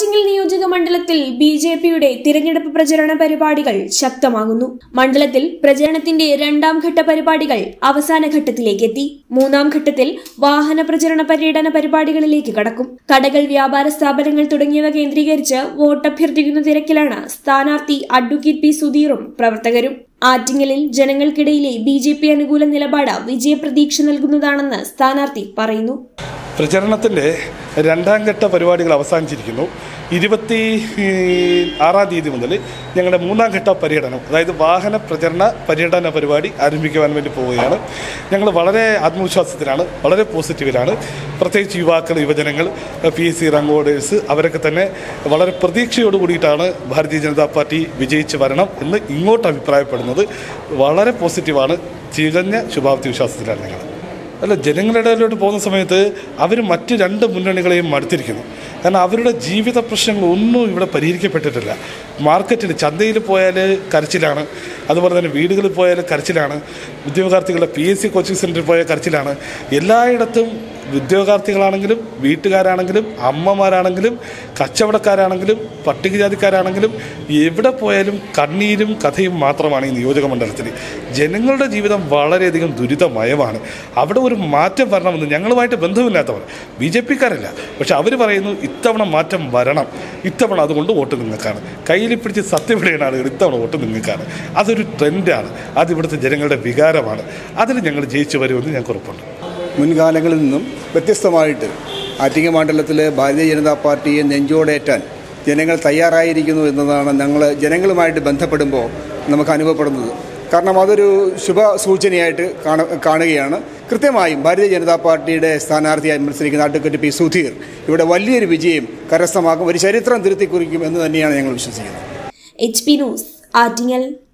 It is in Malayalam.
ആറ്റിങ്ങൽ നിയോജക മണ്ഡലത്തിൽ ബി ജെ പിയുടെ തിരഞ്ഞെടുപ്പ് പ്രചരണ പരിപാടികൾ ശക്തമാകുന്നു മണ്ഡലത്തിൽ പ്രചരണത്തിന്റെ രണ്ടാം ഘട്ട പരിപാടികൾ അവസാന ഘട്ടത്തിലേക്കെത്തി മൂന്നാം ഘട്ടത്തിൽ വാഹന പ്രചരണ പര്യടന പരിപാടികളിലേക്ക് കടക്കും കടകൾ വ്യാപാര സ്ഥാപനങ്ങൾ തുടങ്ങിയവ കേന്ദ്രീകരിച്ച് വോട്ടഭ്യർത്ഥിക്കുന്ന തിരക്കിലാണ് സ്ഥാനാർത്ഥി അഡ്വക്കേറ്റ് പി സുധീറും പ്രവർത്തകരും ആറ്റിങ്ങലിൽ ജനങ്ങൾക്കിടയിലെ ബി ജെ പി അനുകൂല നിലപാട് വിജയപ്രതീക്ഷ നൽകുന്നതാണെന്ന് സ്ഥാനാർത്ഥി പറയുന്നു പ്രചരണത്തിൻ്റെ രണ്ടാം ഘട്ട പരിപാടികൾ അവസാനിച്ചിരിക്കുന്നു ഇരുപത്തി ആറാം തീയതി മുതൽ ഞങ്ങളുടെ മൂന്നാം ഘട്ട പര്യടനം അതായത് വാഹന പ്രചരണ പര്യടന പരിപാടി ആരംഭിക്കുവാൻ വേണ്ടി പോവുകയാണ് ഞങ്ങൾ വളരെ ആത്മവിശ്വാസത്തിലാണ് വളരെ പോസിറ്റീവിലാണ് പ്രത്യേകിച്ച് യുവാക്കൾ യുവജനങ്ങൾ P S C rank holders അവരൊക്കെ തന്നെ വളരെ പ്രതീക്ഷയോട് കൂടിയിട്ടാണ് ഭാരതീയ ജനതാ പാർട്ടി വിജയിച്ച് വരണം എന്ന് ഇങ്ങോട്ട് അഭിപ്രായപ്പെടുന്നത് വളരെ പോസിറ്റീവാണ് തികഞ്ഞ ശുഭാപ്തി വിശ്വാസത്തിലാണ് ഞങ്ങൾ അല്ല ജനങ്ങളുടെ ഇടയിലോട്ട് പോകുന്ന സമയത്ത് അവർ മറ്റ് രണ്ട് മുന്നണികളെയും മടുത്തിരിക്കുന്നു കാരണം അവരുടെ ജീവിത പ്രശ്നങ്ങൾ ഒന്നും ഇവിടെ പരിഹരിക്കപ്പെട്ടിട്ടില്ല മാർക്കറ്റിൽ ചന്തയിൽ പോയാൽ കരച്ചിലാണ് അതുപോലെ തന്നെ വീടുകളിൽ പോയാൽ കരച്ചിലാണ് ഉദ്യോഗാർത്ഥികളുടെ പി എസ് സി കോച്ചിങ് സെൻറ്ററിൽ പോയാൽ കരച്ചിലാണ് എല്ലായിടത്തും ഉദ്യോഗാർത്ഥികളാണെങ്കിലും വീട്ടുകാരാണെങ്കിലും അമ്മമാരാണെങ്കിലും കച്ചവടക്കാരാണെങ്കിലും പട്ടികജാതിക്കാരാണെങ്കിലും എവിടെ പോയാലും കണ്ണീരും കഥയും മാത്രമാണ് ഈ നിയോജക മണ്ഡലത്തിൽ ജനങ്ങളുടെ ജീവിതം വളരെയധികം ദുരിതമയമാണ് അവിടെ ഒരു മാറ്റം വരണമെന്ന് ഞങ്ങളുമായിട്ട് ബന്ധമില്ലാത്തവർ ബി ജെ പിക്കാരല്ല പക്ഷെ അവർ പറയുന്നു ഇത്തവണ മാറ്റം വരണം ഇത്തവണ അതുകൊണ്ട് വോട്ട് നിങ്ങൾക്കാണ് കയ്യിൽ പിടിച്ച് സത്യവിടെയാണ് ആളുകൾ ഇത്തവണ വോട്ട് നിങ്ങൾക്കാണ് അതൊരു ട്രെൻഡാണ് അത് ഇവിടുത്തെ ജനങ്ങളുടെ വികാരമാണ് അതിൽ ഞങ്ങൾ ജയിച്ചു വരുമെന്ന് ഞങ്ങൾക്ക് ഉറപ്പുണ്ട് മുൻകാലങ്ങളിൽ നിന്നും വ്യത്യസ്തമായിട്ട് ആറ്റിങ്ങ മണ്ഡലത്തിലെ ഭാരതീയ ജനതാ പാർട്ടിയെ നെഞ്ചോടേറ്റാൻ ജനങ്ങൾ തയ്യാറായിരിക്കുന്നു എന്നതാണ് ഞങ്ങൾ ജനങ്ങളുമായിട്ട് ബന്ധപ്പെടുമ്പോൾ നമുക്ക് അനുഭവപ്പെടുന്നത് കാരണം അതൊരു ശുഭ സൂചനയായിട്ട് കാണ കാണുകയാണ് കൃത്യമായും ഭാരതീയ ജനതാ പാർട്ടിയുടെ സ്ഥാനാർത്ഥിയായി മത്സരിക്കുന്ന അഡ്വക്കേറ്റ് പി സുധീർ ഇവിടെ വലിയൊരു വിജയം കരസ്ഥമാക്കും ഒരു ചരിത്രം തിരുത്തി കുറിക്കും എന്ന് തന്നെയാണ് ഞങ്ങൾ വിശ്വസിക്കുന്നത് എച്ച് പി ന്യൂസ് ആറ്റിങ്ങൽ